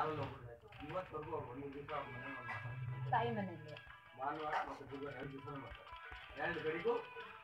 ಕಾಲಲ್ಲಿ ಹೋಗ್ಬಿಡ್ತಾರೆ ಇವತ್ತವರೆಗೂ ಅವ್ರು ಒಂದು ದಿವಸ ಅವ್ರ ಮನೆ ಮಾತಾಡ್ತಾರೆ ತಾಯಿ ಮನೆಯಲ್ಲಿ ಭಾನುವಾರ ಮತ್ತು ಬುಧವಾರ ಎರಡು ದಿವಸ ಮಾಡ್ತಾರೆ ಎರಡು ಗಡಿಗೂ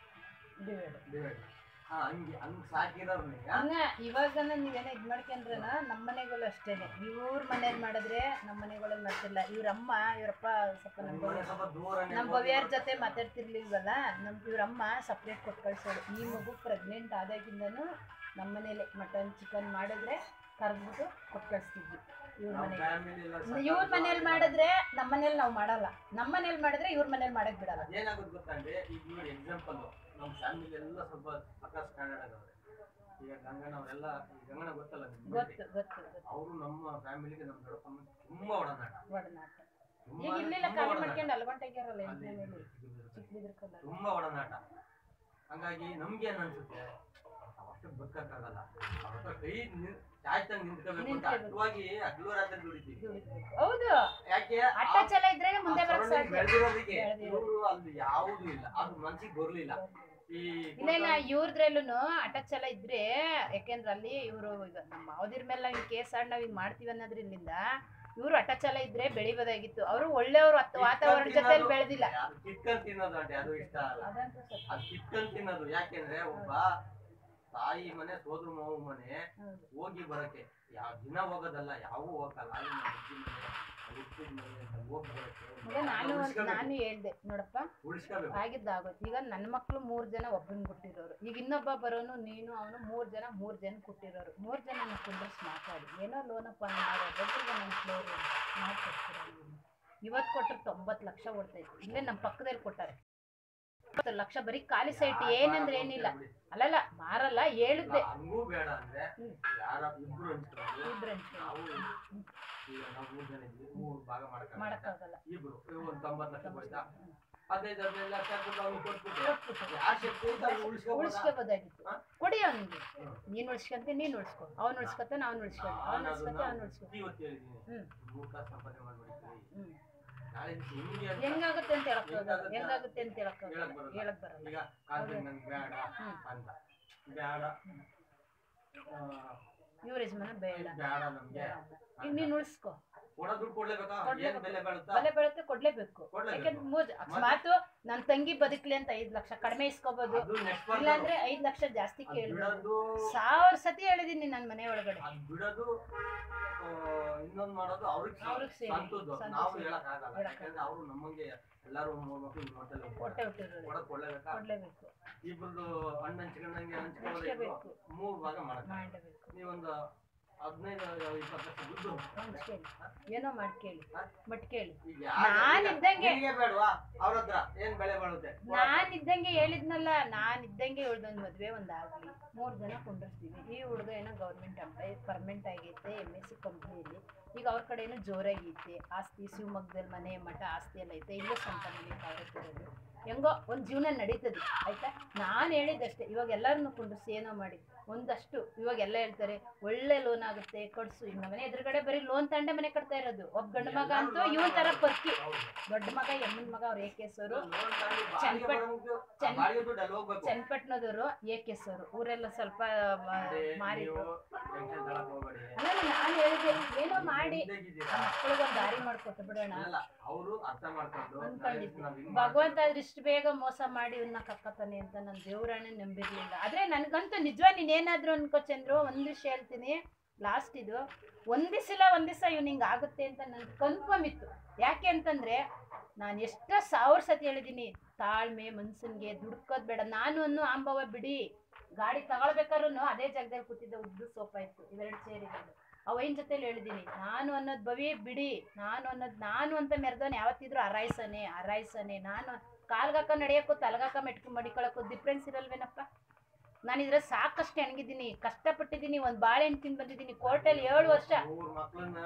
ಡಿವೈಡ್ ಡಿವೈಡ್ ಹಾ ಹಂಗೆ ಹಂಗೆ ಸಾಕಿರೋರ್ನೇ ಹಂಗ ಇವಾಗ ನೀವೇನೋ ಇದ್ ಮಾಡ್ಕೊಂಡ್ರನ ನಮ್ಮ ಮನೆಗಳು ಅಷ್ಟೇನೆ ಇವ್ರ ಮನೇಲಿ ಮಾಡಿದ್ರೆ ನಮ್ಮ ಮನೆಗಳಲ್ಲಿ ಮಾಡ್ತಿಲ್ಲ ಇವ್ರಮ್ಮ ಇವ್ರಪ್ಪ ಸ್ವಲ್ಪ ನಮ್ಮ ಮನೆ ಸ್ವಲ್ಪ ದೂರನೇ ನಮ್ಮ ಭವ್ಯಾರ ಜೊತೆ ಮಾತಾಡ್ತಿರ್ಲಿಲ್ವಲ್ಲ ನಮ್ ಇವ್ರಮ್ಮ ಸಪ್ರೇಟ್ ಕೊಟ್ಟು ಕಳ್ಸೋಳು ಈ ಮಗು ಪ್ರೆಗ್ನೆಂಟ್ ಆದಾಗಿಂದನು ನಮ್ಮ ಮನೇಲಿ ಮಟನ್ ಚಿಕನ್ ಮಾಡಿದ್ರೆ ಕರ್ದ್ಬಿಟ್ಟು ಕೊಟ್ಟು ಕಳಿಸ್ತಿದ್ವಿ ಇವ್ರ ನಮ್ಮ ಮನೆಗೆ ಫ್ಯಾಮಿಲಿ ಎಲ್ಲ ಇವ್ರ ಮನೇಲಿ ಮಾಡಿದ್ರೆ ನಮ್ಮ ಮನೇಲಿ ನಾವು ಮಾಡಲ್ಲ ನಮ್ಮ ಮನೇಲಿ ಮಾಡಿದ್ರೆ ಇವ್ರ ಮನೇಲಿ ಮಾಡಕ್ ಬಿಡಲ್ಲ ಏನಾಗುತ್ತೆ ಗೊತ್ತಂದ್ರೆ ಈಗ ನೋಡಿ ಎಕ್ಸಾಂಪಲ್ ನಮ್ಮ ಫ್ಯಾಮಿಲಿ ಎಲ್ಲ ಸ್ವಲ್ಪ ಅಕ್ಕ ಸ್ಟ್ಯಾಂಡರ್ಡ್ ಆಗವ್ರೆ ಈಗ ಗಂಗನ ಅವರೆಲ್ಲ ಈ ಗಂಗನ ಗೊತ್ತಲ್ಲ ನಿಮ್ಗೆ ಗೊತ್ತು ಗೊತ್ತು ಗೊತ್ತು ಅವರು ನಮ್ಮ ಫ್ಯಾಮಿಲಿಗೆ ನಮ್ಮ ದೊಡ್ಡಪ್ಪನ ತುಂಬಾ ಒಡನಾಟ ಒಡನಾಟ ತುಂಬಾ ಈಗ ಇಲ್ಲೆಲ್ಲ ತುಂಬಾ ಖಾಲಿ ಒಡನಾಟ. ಮಾಡ್ಕೊಂಡು ಅಲ್ಗೊಂಟಾಗ್ಯಾರಲ್ಲ ಅಲ್ಲಿ ಎಂಟನೇ ಮೇಲೆ ಚಿಕ್ಕಬಿದ್ರೂರು. ಚಿಕ್ಕಬಿದ್ರ ಕಲ್ಲ ತುಂಬಾ ಒಡನಾಟ ಹಂಗಾಗಿ ನಮ್ಗೆ ಏನ್ ಅನ್ಸುತ್ತೆ ಅವಷ್ಟು ಬದುಕಕ್ಕಾಗಲ್ಲ ಅವ್ರ ಹತ್ರ ಕೈ ನಿನ್- ಚಾಯ್ತಂಗ್ ನಿಂತ್ಕೋಬೇಕು ಅಂತ ನಿಂತ್ಕೋಬೇಕು. ಅಡ್ಡವಾಗಿ ಹಗ್ಲು ರಾತ್ರಿ ದುಡಿತೀವಿ ದುಡಿಬೇಕು ಹೌದು ಯಾಕೆ ಅಟ್ಟ ಚಲ ಇದ್ರೆ ಮುಂದೆ ಬರಕ್ ಸಾಧ್ಯ ಬೆಳೆದಿರೋದಕ್ಕೆ ಬೆಳ್ದಿರೋದು. ಇವರು ಅಲ್ಲಿ ಯಾವುದು ಇಲ್ಲ ಅದು ಮನ್ಸಿಗೆ ಬರ್ಲಿಲ್ಲ ಈ ಇಲ್ಲ ಇಲ್ಲ ಇವ್ರದ್ರಲ್ಲೂ ಅಟಚಲ ಇದ್ರೆ ಯಾಕೆಂದ್ರೆ ಅಲ್ಲಿ ಇವರು ಈಗ ನಮ್ಮ ಮಾವದಿರ ಮೇಲೆ ನಾವು ಕೇಸ್ ಆಡ್ ನಾವ್ ಹಿಂಗ್ ಮಾಡ್ತೀವಿ ಅನ್ನೋದ್ರಿಂದ ಇವ್ರು ಅಟಚಲ ಇದ್ರೆ ಬೆಳಿಬೋದಾಗಿತ್ತು ಅವರು ಒಳ್ಳೆಯವ್ರು ಹತ್ತು ವಾತಾವರಣ ಜೊತೆಲಿ ಬೆಳೆದಿಲ್ಲ ಅದು ಕಿತ್ಕೊಂಡ್ ತಿನ್ನೋದು అంటే ಅದು ಇಷ್ಟ ಅಲ್ಲ ಅದಂತೂ ಸತ್ಯ. ಅದು ಕಿತ್ಕೊಂಡ್ ತಿನ್ನೋದು ಯಾಕೆಂದ್ರೆ ಒಬ್ಬ ತಾಯಿ ಮನೆ ಸೋದ್ರ ಮಾವ ಮನೆ ಹೌದು. ಹೋಗಿ ಬರಕ್ಕೆ ಯಾವ ದಿನ ಹೋಗೋದಲ್ಲ ಯಾವ ಹೋಗಲ್ಲ ಅಲ್ಲಿ ನಮ್ಮ ಅಜ್ಜಿ ಮನೆ, ನಮ್ಮ ಹುಟ್ಟಿದ ಮನೆ ಅಂತ ಹೋಗಿ ಬರಕ್ಕೆ ಈಗ ನಾನು ಒಂದ್- ಉಳಿಸ್ಕೋಬೇಕು. ನಾನು ಹೇಳ್ದೆ ನೋಡಪ್ಪ ಉಳಿಸ್ಕೋಬೇಕು ಆಗಿದ್ದಾಗೋಯ್ತು ಈಗ ನನ್ನ ಮಕ್ಳು ಮೂರ್ ಜನ ಒಬ್ಬನ್ ಕೊಟ್ಟಿರೋರು ಈಗ ಇನ್ನೊಬ್ಬ ಬರೋನು ನೀನು ಅವನು ಮೂರ್ ಜನ ಮೂರ್ ಜನ ಕೊಟ್ಟಿರೋರು ಮೂರ್ ಜನ ಕುಂಡ್ರಸ್ ಮಾತಾಡಿ ಏನೋ ಲೋನಪ್ಪ ನಾನು ಒಬ್ಬೊಬ್ರಿಗೆ ನನ್ನ ಫ್ಲೋರ್ ಮಾಡ್ಕೊಡ್ತೀರ ಇವತ್ತು ಕೊಟ್ಟರೆ ತೊಂಬತ್ತು ಲಕ್ಷ ಓಡ್ತೈತೆ ಇಲ್ಲೇ ನಮ್ಮ ಪಕ್ಕದಲ್ಲಿ ಕೊಟ್ಟಾರೆ ಇಪ್ಪತ್ತು ಲಕ್ಷ ಬರೀ ಖಾಲಿ ಸೈಟ್ ಏನಂದ್ರೆ ಏನಿಲ್ಲ ಅಲ್ಲಲ್ಲ ಮಾರಲ್ಲ ಹೇಳಿದ್ದೆ ಹಂಗೂ ಬೇಡ ಅಂದ್ರೆ ಹ್ಮ್. ಯಾರ ಇಬ್ರು ಹಂಚ್ಕೊಂಡು ಇಬ್ರು ಹಂಚ್ಕೊಂಡು. ನಾವು ಈಗ ನಾವು ಮೂರ್ ಜನ ಇದ್ವಿ ಮೂರು ಭಾಗ ಮಾಡ್ಕೊಂಡು ಮಾಡಕ್ಕಾಗಲ್ಲ ಇಬ್ರು ಇವ್ ಒಂದ್ ತೊಂಬತ್ತು ಲಕ್ಷ ಹೋಯ್ತಾ ಹದಿನೈದು ಹದಿನೈದು ಲಕ್ಷ ಕೊಟ್ಟು ಅವ್ನಿಗೆ ಕೊಟ್ಬಿಟ್ಟು ಕೊಟ್ಬಿಟ್ಟು ಯಾರ ಶಕ್ತಿ ಐತೆ ಅವ್ನು ಉಳಿಸ್ಕೊಬೋದಾ ಉಳಿಸ್ಕೋಬೋದಾಗಿತ್ತು ಹಾ? ಕೊಡಿ ಅವನಿಗೆ ಹ್ಮ್. ನೀನ್ ಉಳಿಸ್ಕೊಂತ ನೀನ್ ಉಳಿಸ್ಕೊ ಅವ್ನು ಉಳಿಸ್ಕೊತಾನೆ ಅವ್ನು ಉಳಿಸ್ಕೊಂಡು ಅವ್ನು ನಾನು ಉಳಿಸ್ಕೊತ ಅದನ್ನ ಅವ್ನು ಉಳಿಸ್ಕೊ ಇವತ್ತು ಹೇಳಿದೀನಿ ಹ್ಮ್ ಮೂರ್ ಕಾಸು ಸಂಪಾದನೆ ಮಾಡ್ಬಿಡ್ತೀವಿ ಹ್ಮ್ ನಾಳೆ ನಿಮ್ಗೆ ಅಂತ ಹೆಂಗಾಗುತ್ತೆ ಅಂತ ಹೇಳಕ್ ಹೋಗಲ್ಲ ಹೆಂಗಾಗುತ್ತೆ? ಹೆಂಗಾಗುತ್ತೆ ಅಂತ ಹೇಳಕ್ ಹೋಗಲ್ಲ ಹೇಳಕ್ ಬರಲ್ಲ. ಹೇಳಕ್ ಬರಲ್ಲ ಈಗ ಕಾಲ್ ನನ್ಗೆ ಬೇಡ ಹ್ಮ್. ಅಂತ ಬೇಡ ಆ, ಇವ್ರ ಯಜಮಾನ ಬೇಡ ಬೇಡ ನಮ್ಗೆ ಬೇಡ ಅಂತ. ಈಗ ನೀನ್ ಉಳಿಸ್ಕೊ ಕೊಡ ದುಡ್ಡು ಕೊಡ್ಲೇಬೇಕಾ ಏನ್ ಕೊಡ್ಲೇಬೇಕು. ಬೆಲೆ ಬಾಳುತ್ತಾ ಬಲೆ ಬೆಳಕ್ಕೆ ಕೊಡ್ಲೇಬೇಕು ಕೊಡ್ಲೇಬೇಕು. ಯಾಕಂದ್ರೆ ಮೂರ್ ಅಕಸ್ಮಾತ್ ನನ್ ತಂಗಿ ಬದುಕ್ಲಿ ಅಂತ ಐದ್ ಲಕ್ಷ ಕಡಿಮೆ ಇಸ್ಕೋಬಹುದು ಅದು ನೆಕ್ಸ್ಟ್ ಇಲ್ಲಾಂದ್ರೆ ಐದ್ ಲಕ್ಷ ಜಾಸ್ತಿ ಕೇಳ್ಬೋದು ಬಿಡೋದು ಸಾವಿರ ಸತಿ ಹೇಳಿದೀನಿ ನನ್ ಮನೆ ಒಳಗಡೆ ಅದ್ ಬಿಡೋದು ಆ, ಇನ್ನೊಂದ್ ಮಾಡೋದು ಅವ್ರಿಗೆ ಅವ್ರಿಗೆ ಸೇರಿ, ಸಂತದ್ದು ಸಂತೋಷ. ನಾವು ಹೇಳಕ್ ಆಗಲ್ಲ ಹೇಳಕ್ ಯಾಕಂದ್ರೆ ಅವ್ರು ನಮ್ಮಂಗೆ ಎಲ್ಲಾರು ಮೂರ್ ಮಕ್ಳು ಮೂರ್ ಮಕ್ಕಳು ಹೊಟ್ಟೆ ಹುಟ್ಟಿರೋದು ಕೊಡಕ್ ಕೊಡ್ಲೇಬೇಕಾ ಕೊಡ್ಲೇಬೇಕು ಇಬ್ಬರದು ಹಣ್ಣು ಹಂಚ್ಕೊಂಡಂಗೆ ಹಂಚ್ಕೋಬೇಕು ಹಂಚ್ಕೋಬೇಕು. ಮೂರ್ ಭಾಗ ಮಾಡಕ್ ಮಾಡಬೇಕು ನೀವೊಂದು ಹದಿನೈದು ಇಪ್ಪತ್ತು ಲಕ್ಷ ದುಡ್ಡು ಕೇಳಿ ಏನೋ ಮಾಡಿ ಕೇಳಿ ಮಟ್ ಕೇಳಿ ಈಗ ಯಾರು- ನಾನ್ ಇದ್ದಂಗೆ- ನಿನಗೆ ಬೇಡವಾ ಅವ್ರ ಹತ್ರ ಏನ್ ಬೆಳೆ ಬಾಳುತ್ತೆ ನಾನ್ ಇದ್ದಂಗೆ ಹೇಳಿದ್ನಲ್ಲ ನಾನ್ ಇದ್ದಂಗೆ ಹೇಳ್ದೊಂದ್ ಮದ್ವೆ ಒಂದಾಗ್ಲಿ ಮೂರ್ ಜನ ಕುಂಡಿರ್ತೀವಿ ಈ ಹುಡುಗ ಏನೋ ಗೌರ್ಮೆಂಟ್ ಎಂಪ್ಲಾಯ್ ಪರ್ಮನೆಂಟ್ ಆಗೈತೆ ಎಮ್ ಎಸ್ ಸಿ ಕಂಪ್ನಿಯಲ್ಲಿ ಈಗ ಅವ್ರ ಕಡೆ ಏನೋ ಜೋರಾಗೈತೆ ಆಸ್ತಿ ಶಿವಮೊಗ್ಗದಲ್ಲಿ ಮನೆ ಮಠ ಆಸ್ತಿ ಎಲ್ಲ ಐತೆ ಇಲ್ಲೇ ಸ್ವಂತ ಮನೆ ತಾವರೆಕೆರೆಯಲ್ಲಿ ಹೆಂಗೋ ಒಂದ್ ಜೀವನ ನಡೀತದೆ ಆಯ್ತಾ ನಾನ್ ಹೇಳಿದ್ದಷ್ಟೇ ಇವಾಗ ಎಲ್ಲರನ್ನು ಕುಂಡಿಸಿ ಏನೋ ಮಾಡಿ ಒಂದಷ್ಟು ಇವಾಗ ಎಲ್ಲ ಹೇಳ್ತಾರೆ ಒಳ್ಳೆ ಲೋನ್ ಆಗುತ್ತೆ ಕೊಡ್ಸು ಈಗ ಮನೆ ಎದುರುಗಡೆ ಬರೀ ಲೋನ್ ತಂಡೆ ಮನೆ ಕಟ್ತಾ ಇರೋದು ಒಬ್ಬ ಗಂಡು ಮಗ ಅಂತೂ ಇವನ್ ತರ ಪರ್ಕಿ ದೊಡ್ಡ ಮಗ ಎಮ್ಮನ್ ಮಗ ಅವ್ರ ಏಕೇಸರು ಚನ್ನಪಟ್- ಚನ್ನ- ಬಾಡಿಗೆ ದುಡ್ಡು ಅಲ್ಲಿ ಹೋಗ್ಬೇಕು ಚನ್ನಪಟ್ಟಣದವರು ಏಕೇಸವರು ಊರೆಲ್ಲ ಸ್ವಲ್ಪ ಅದೇ ಮಾರಿದ್ರು ನೀವು ಟೆನ್ಷನ್ ತಗೊಳಕ್ ಹೋಗ್ಬೇಡಿ ಅಲ್ಲ ನಾನು ಹೇಳಿದೆ ಏನೋ ಮಾಡಿ ಹಿಂದೆಗಿದ್ದೀರಾ? ಆ ಮಕ್ಕಳಿಗೊಂದು ದಾರಿ ಮಾಡ್ಕೊಟ್ಟು ಬಿಡೋಣ ಅಲ್ಲ ಅವರು ಅರ್ಥ ಮಾಡ್ಕೊಂಡು ಅನ್ಕೊಂಡಿದ್ದೆ. ನಾವ್ ಹಿಂಗ್ ಭಗವಂತ ಅದ್ರ ಇಷ್ಟು ಬೇಗ ಮೋಸ ಮಾಡಿ ಇವನ್ನ ಕಕ್ಕತಾನೆ ಅಂತ ನಾನು ದೇವರಾಣೆ ನಂಬಿರ್ಲಿಲ್ಲ ಆದ್ರೆ ನನ್ಗಂತೂ ನಿಜವಾ ನೀನೇನಾದ್ರು ಅನ್ಕೋ ಚಂದ್ರು ಒಂದ್ ವಿಷಯ ಹೇಳ್ತೀನಿ ಲಾಸ್ಟ್ ಇದು ಒಂದ್ ದಿವಸ ಒಂದ್ ದಿವಸ ಇವ್ನು ಹಿಂಗ್ ಆಗುತ್ತೆ ಅಂತ ನನ್ಗೆ ಕನ್ಫರ್ಮ್ ಇತ್ತು ಯಾಕೆ ಅಂತಂದ್ರೆ ನಾನು ಎಷ್ಟ ಸಾವಿರ ಸತಿ ಹೇಳಿದೀನಿ ತಾಳ್ಮೆ ಮನ್ಸನ್ಗೆ ದುಡ್ಕೋದ್ ಬೇಡ ನಾನು ಅನ್ನೋ ಆಂಬವ ಬಿಡಿ ಗಾಡಿ ತಗೊಳ್ಬೇಕಾದ್ರೂ ಅದೇ ಜಾಗದಲ್ಲಿ ಕೂತಿದ್ದ ಉದ್ದು ಸೋಪ ಇತ್ತು ಇವೆರಡು ಸೇರಿರೋದು ಅವೈನ್ ಜೊತೆಲಿ ಹೇಳಿದೀನಿ ನಾನು ಅನ್ನೋದು ಬವಿ ಬಿಡಿ ನಾನು ಅನ್ನೋದು ನಾನು ಅಂತ ಮೆರೆದವನ್ ಯಾವತ್ತಿದ್ರು ಅರಾಯ್ಸನೆ ಅರಾಯ್ಸನೆ ನಾನು ಕಾಲ್ಗಾಕ ನಡೆಯೋಕ್ಕೂ ತಲೆಗಾಕ ಮೆಟ್ಕು ಮಡಿಕೊಳಕ್ಕೂ ಡಿಫ್ರೆನ್ಸ್ ಇರಲ್ವೇನಪ್ಪ ನಾನು ಇದ್ರ ಸಾಕಷ್ಟು ಹೆಣ್ಗಿದ್ದೀನಿ ಕಷ್ಟಪಟ್ಟಿದ್ದೀನಿ ಒಂದು ಬಾಳೆಹಣ್ಣು ತಿಂದು ಬಂದಿದ್ದೀನಿ ಕೋರ್ಟಲ್ಲಿ ಏಳು ವರ್ಷ ಮೂರ್ ಮಕ್ಳನ್ನ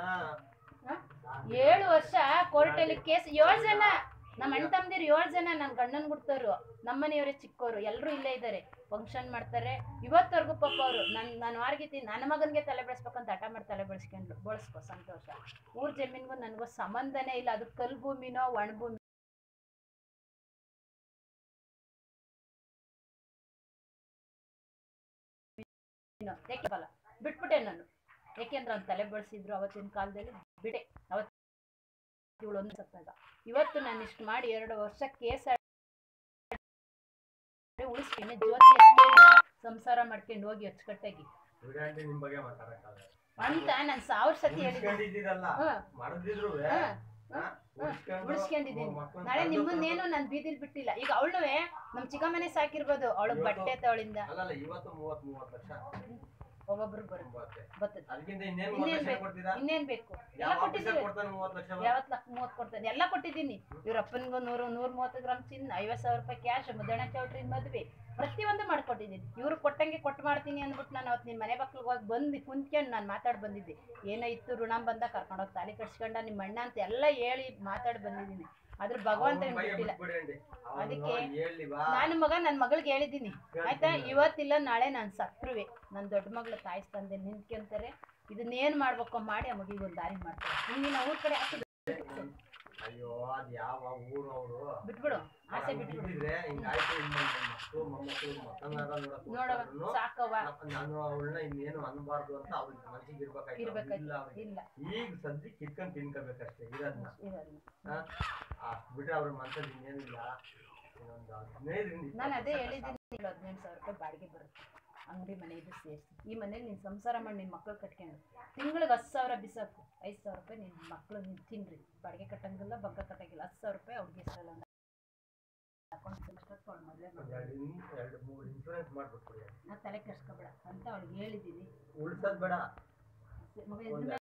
ಏಳು ವರ್ಷ ಕೋರ್ಟಲ್ಲಿ ಕೇಸ್ ಏಳು ಜನ ನಮ್ಮ ಅಣ್ಣ ತಮ್ಮದಿರು ಏಳು ಜನ ನನ್ನ ಗಂಡನ್ ಗುಡ್ತವ್ರು ನಮ್ಮನೆಯವರೇ ಚಿಕ್ಕವರು ಎಲ್ಲರೂ ಇಲ್ಲೇ ಇದ್ದಾರೆ ಫಂಕ್ಷನ್ ಮಾಡ್ತಾರೆ ಇವತ್ತವರೆಗೂ ಪಾಪ ಅವರು ನನ್ನ ನಾನು ವಾರ್ಗಿತಿ ನನ್ನ ಮಗನಿಗೆ ತಲೆ ಬೆಳೆಸ್ಬೇಕಂತ ಹಠ ಮಾಡಿ ತಲೆ ಬೆಳೆಸ್ಕೊಂಡ್ರು ಬಳಸ್ಕೊ ಸಂತೋಷ ಊರ್ ಜಮೀನ್ಗೂ ನನಗೂ ಸಂಬಂಧನೇ ಇಲ್ಲ ಅದು ಕಲ್ ಭೂಮಿನೋ ಒಣ ಭೂಮಿ ಬಿಟ್ಬಿಟ್ಟೆ ನಾನು ಯಾಕೆಂದ್ರೆ ಅವ್ನು ತಲೆ ಬಳಸಿದ್ರು ಅವತ್ತಿನ ಕಾಲದಲ್ಲಿ ಬಿಡೆ ಅವತ್ತು ಇವಳು ಒಂದು ಸತ್ತಾಗ ಇವತ್ತು ನಾನು ಇಷ್ಟು ಮಾಡಿ ಎರಡು ವರ್ಷ ಕೇಸ್ ಉಳಿಸ್ತೀನಿ ಜ್ಯೋತಿ ಅಷ್ಟೇ ಸಂಸಾರ ಮಾಡ್ಕೊಂಡು ಹೋಗಿ ಅಚ್ಚುಕಟ್ಟಾಗಿ ವಿರಾಂಟಿ ನಿಮ್ ಬಗ್ಗೆ ಮಾತಾಡಕ್ಕಾಗಲ್ಲ ಅಂತ ನಾನು ಸಾವಿರ ಸತಿ ಹೇಳಿದ್ದೀನಿ ಉಳಿಸ್ಕೊಂಡಿದ್ದೀರಲ್ಲ ಹ್ಮ್. ಮಾಡಿದ್ರು ಹ್ಮ್. ಉಳಿಸ್ಕೊಂಡಿದ್ದೀನಿ ನಾಳೆ ನಿಮ್ಮನ್ನೇನು ನಾನು ಬೀದಿಲ್ ಬಿಟ್ಟಿಲ್ಲ ಈಗ ಅವಳು ನಮ್ ಚಿಕ್ಕಮ್ಮನೆ ಸಾಕಿರ್ಬೋದು ಅವಳು ಇವತ್ತು- ಬಟ್ಟೆ ತವಳಿಂದ ಅಲ್ಲಲ್ಲ ಇವತ್ತು ಮೂವತ್ ಮೂವತ್ ಲಕ್ಷ ಒಬ್ಬೊಬ್ರು ಬರುತ್ತೆ ಮೂವತ್ತೆ ಬರ್ತದೆ ಅದಕ್ಕಿಂತ ಇನ್ನೇನ್ ಇನ್ನೇನ್ ಮೂವತ್ ಲಕ್ಷ ಬೇಕು? ಕೊಡ್ತೀರಾ ಇನ್ನೇನ್ ಬೇಕು ಎಲ್ಲ ಯಾವ ಆಫೀಸರ್ ಕೊಟ್ಟಿದ್ದೀವಿ ಕೊಡ್ತಾನೆ ಮೂವತ್ ಲಕ್ಷ ಯಾವತ್ ಲಕ್ಷ ಮೂವತ್ತು ಕೊಡ್ತೇನೆ ಎಲ್ಲ ಕೊಟ್ಟಿದ್ದೀನಿ ಇವ್ರ ಅಪ್ಪನಿಗೂ ನೂರು ನೂರ ಮೂವತ್ತು ಗ್ರಾಮ್ ಚಿನ್ನ ಐವತ್ತು ಸಾವಿರ ರೂಪಾಯಿ ಕ್ಯಾಶ್ ಮುದ್ದಣ ಚೌಟ್ರಿ ಮದ್ವೆ ಪ್ರತಿಯೊಂದು ಮಾಡ್ಕೊಟ್ಟಿದ್ದೀನಿ ಇವ್ರು ಕೊಟ್ಟಂಗೆ ಕೊಟ್ಟು ಮಾಡ್ತೀನಿ ಅಂದ್ಬಿಟ್ಟು ನಾನು ಅವತ್ತು ನಿಮ್ಮ ಮನೆ ಮಕ್ಳಿಗೆ ಹೋಗಿ ಬಂದು ಕುಂತ್ಕೊಂಡು ನಾನು ಮಾತಾಡಿ ಬಂದಿದ್ದೆ ಏನೋ ಇತ್ತು ಋಣ ಬಂದ ಕರ್ಕೊಂಡೋಗಿ ತಾಲಿ ಕಟ್ಸ್ಕೊಂಡ ನಿಮ್ಮ ಅಣ್ಣ ಅಂತ ಎಲ್ಲ ಹೇಳಿ ಮಾತಾಡಿ ಬಂದಿದ್ದೀನಿ ಆದ್ರೆ ಭಗವಂತ ಅವ್ನ್ ಬಗ್ಗೆ ಬಿಟ್ಟಿಲ್ಲ ಬಿಟ್ಬಿಡಂడి. ಅವ್ನು ಅದಕ್ಕೆ ಹೇಳಿ ಬಾ ನಾನು ಮಗ ನನ್ನ ಮಗಳಿಗೆ ಹೇಳಿದ್ದೀನಿ ಆಯ್ತಾ ಇವತ್ತಿಲ್ಲ ನಾಳೆ ನಾನು ಸತ್ರುವೆ ನನ್ನ ದೊಡ್ಡ ಮಗಳು ತಾಯಿ ತಂದೆ ನಿಂತ್ಕೊಂತಾರೆ ಇದನ್ನೇನು ಮಾಡ್ಬೇಕೋ ಮಾಡಿ ಆ ಮಗಿಗೆ ಒಂದು ದಾರಿ ಮಾಡ್ತಾರೆ ಹಿಂದಿನ ಊರ್ ಕಡೆ ಹಾಕಿದ್ರು ಅಯ್ಯೋ ಅದ್ ಯಾವ ಊರು ಅವರು ಬಿಟ್ಬಿಡು ಆಸೆ ಬಿಟ್ಬಿಡು ಇದ್ರೆ ಹಿಂಗಾಯ್ತು ಇನ್ನು ನನ್ ಮಕ್ಳು ಮೊಮ್ಮಕ್ಳು ಮಕ್ಕಳನ್ನಾರ ನೋಡಕ್ ನೋಡವ ಹೋಗ್ತಾರ್ನು. ಸಾಕವ್ವ ನಾ- ನಾನು ಅವಳನ್ನ ಇನ್ನೇನು ಅನ್ಬಾರ್ದು ಅಂತ ಅವ್ರಿಗೆ ಮನ್ಸಿಗೆ ಇರ್ಬೇಕಾಯ್ತು ಇರ್ಬೇಕಾಯ್ತು. ಇಲ್ಲ ಅವ್ರಿಗೆ ಇಲ್ಲ ಈಗ ಸದ್ಯ ಕಿತ್ಕೊಂಡ್ ತಿನ್ಕೋಬೇಕಷ್ಟೇ ಇರೋದ್ನ ಇರಲ್ಲ ಅಷ್ಟ್ ಬಿಟ್ರೆ ಅವ್ರ ಮನ್ಸಲ್ಲಿ ಇನ್ನೇನಿಲ್ಲ ಇನ್ನೊಂದು ಹದಿನೈದರಿಂದ ನಾನು ಅದೇ ಇಪ್ಪತ್ತು ಹೇಳಿದ್ದೀನಿ ಹದಿನೆಂಟು ಸಾವಿರ ರೂಪಾಯಿ ಬಾಡಿಗೆ ಬರುತ್ತೆ ಅಂಗಡಿ ಮನೆ ಇದು ಸೇರಿಸಿ ಈ ಮನೇಲಿ ನೀನು ಸಂಸಾರ ಮಾಡಿ ನಿನ್ನ ಮಕ್ಳು ಕಟ್ಕೊಂಡು ತಿಂಗಳಿಗೆ ಹತ್ತು ಸಾವಿರ ಬಿಸಾಕು ಐದು ಸಾವಿರ ರೂಪಾಯಿ ನಿನ್ನ ಮಕ್ಳು ನೀನು ತಿನ್ರಿ ಬಾಡಿಗೆ ಕಟ್ಟಂಗಿಲ್ಲ ಬಗ್ಗ ಕಟ್ಟಂಗಿಲ್ಲ ಹತ್ತು ಸಾವಿರ ರೂಪಾಯಿ ಅವ್ರಿಗೆ ಇಷ್ಟಲ್ಲ ಅಕೌಂಟ್ ಮದುವೆ ಒಂದ್ ಮಾಡಿ ಎರಡು ಇನ್- ಎರಡು ಮೂರು ಇನ್ಶೂರೆನ್ಸ್ ಮಾಡ್ಬಿಟ್ಬಿಡಿ ನಾ ತಲೆ ಕೆಡ್ಸ್ಕೊಬೇಡ ಅಂತ ಅವ್ಳಿಗೆ ಹೇಳಿದ್ದೀನಿ ಉಳ್ಸೋದ್ ಬೇಡ ಮಗ ಇದ್ರ ಮೇಲೆ